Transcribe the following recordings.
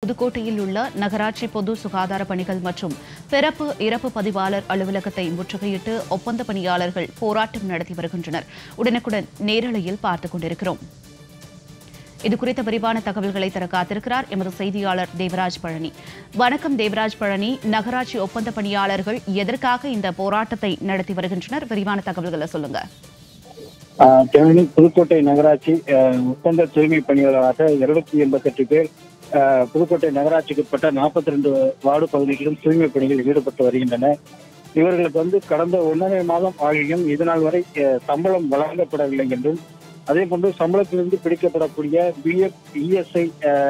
புதுக்கோட்டையில் உள்ள நகராட்சி பொது சுகாதார பணிகள் மற்றும் பிறப்பு இறப்பு பதிவாளர் அலுவலகத்தை முற்றுகையிட்டு ஒப்பந்த பணியாளர்கள் போராட்டம் நடத்தி வருகின்றனர் உடனுக்குடன் நேரலையில் பார்த்துக் கொண்டிருக்கிறோம் இதுகுறித்த விரிவான தகவல்களை தர காத்திருக்கிறார் எமது செய்தியாளர் தேவராஜ் பழனி வணக்கம் தேவராஜ் பழனி நகராட்சி ஒப்பந்த பணியாளர்கள் எதற்காக இந்த போராட்டத்தை நடத்தி வருகின்றனர் விரிவான தகவல்களை சொல்லுங்க ஆஹ் தேனி புதுக்கோட்டை நகராட்சி ஆஹ் ஒப்பந்த தூய்மை பணியாளராக இருநூத்தி எண்பத்தி எட்டு பேர் ஆஹ் புதுக்கோட்டை நகராட்சிக்கு உட்பட்ட நாற்பத்தி ரெண்டு வார்டு பகுதிகளிலும் தூய்மை பணிகளில் ஈடுபட்டு வருகின்றனர் இவர்களுக்கு வந்து கடந்த ஒன்றரை மாதம் ஆகியும் இதுநாள் வரை ஆஹ் சம்பளம் வழங்கப்படவில்லை என்றும் அதே போன்று சம்பளத்திலிருந்து பிடிக்கப்படக்கூடிய பிஎஃப் இஎஸ்ஐ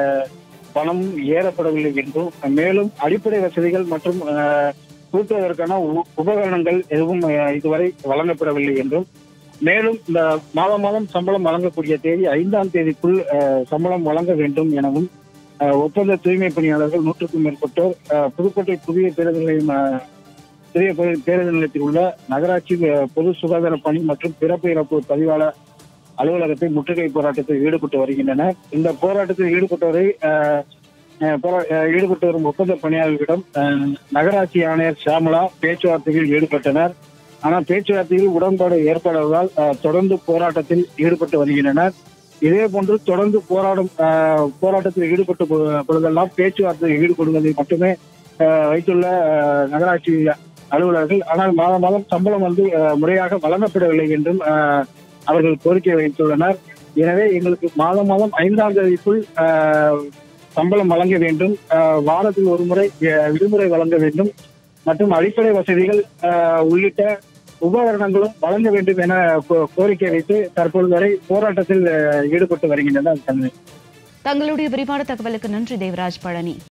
பணமும் ஏறப்படவில்லை என்றும் மேலும் அடிப்படை வசதிகள் மற்றும் ஆஹ் கூட்டுவதற்கான உ- உபகரணங்கள் எதுவும் ஆஹ் இதுவரை வழங்கப்படவில்லை என்றும் மேலும் இந்த மாதம் மாதம் சம்பளம் வழங்கக்கூடிய தேதி ஐந்தாம் தேதிக்குள் அஹ், சம்பளம் வழங்க வேண்டும் எனவும் அஹ், ஒப்பந்த தூய்மை பணியாளர்கள் நூற்றுக்கும் மேற்பட்டோர் அஹ், புதுக்கோட்டை புதிய பேருந்து நிலையம் அஹ், புதிய பே- பேருந்து நிலையத்தில் உள்ள நகராட்சி அஹ், பொது சுகாதார பணி மற்றும் பிறப்பு இறப்பு பதிவாளர் அலுவலகத்தை முற்றுகை போராட்டத்தில் ஈடுபட்டு வருகின்றனர் இந்த போராட்டத்தில் ஈடுபட்டவரை அஹ், அஹ், போரா- அஹ், ஈடுபட்டு வரும் ஒப்பந்த பணியாளர்களிடம் அஹ், நகராட்சி ஆணையர் ஷியாமலா பேச்சுவார்த்தையில் ஈடுபட்டனர் ஆனால் பேச்சுவார்த்தையில் உடன்பாடு ஏற்படாததால் அஹ், தொடர்ந்து போராட்டத்தில் ஈடுபட்டு வருகின்றனர் இதே போன்று தொடர்ந்து போராடும் அஹ், போராட்டத்தில் ஈடுபட்டு பொ- பொழுதெல்லாம் பேச்சுவார்த்தையில் ஈடுபடுவதை மட்டுமே அஹ், வைத்துள்ள அஹ், நகராட்சி அலுவலர்கள் ஆனால் மாதம் மாதம் சம்பளம் வந்து அஹ், முறையாக வழங்கப்படவில்லை என்றும் அஹ், அவர்கள் கோரிக்கை வைத்துள்ளனர் எனவே எங்களுக்கு மாதம் மாதம் ஐந்தாம் தேதிக்குள் அஹ், சம்பளம் வழங்க வேண்டும் அஹ், வாரத்தில் ஒரு முறை அஹ், விடுமுறை வழங்க வேண்டும் மற்றும் அடிப்படை வசதிகள் அஹ், உள்ளிட்ட உபகரணங்களும் வழங்க வேண்டும் என கோ- கோரிக்கை வைத்து தற்பொழுது வரை போராட்டத்தில் அஹ், ஈடுபட்டு வருகின்றனர் தன்மை தங்களுடைய விரிவான தகவலுக்கு நன்றி தேவராஜ் பழனி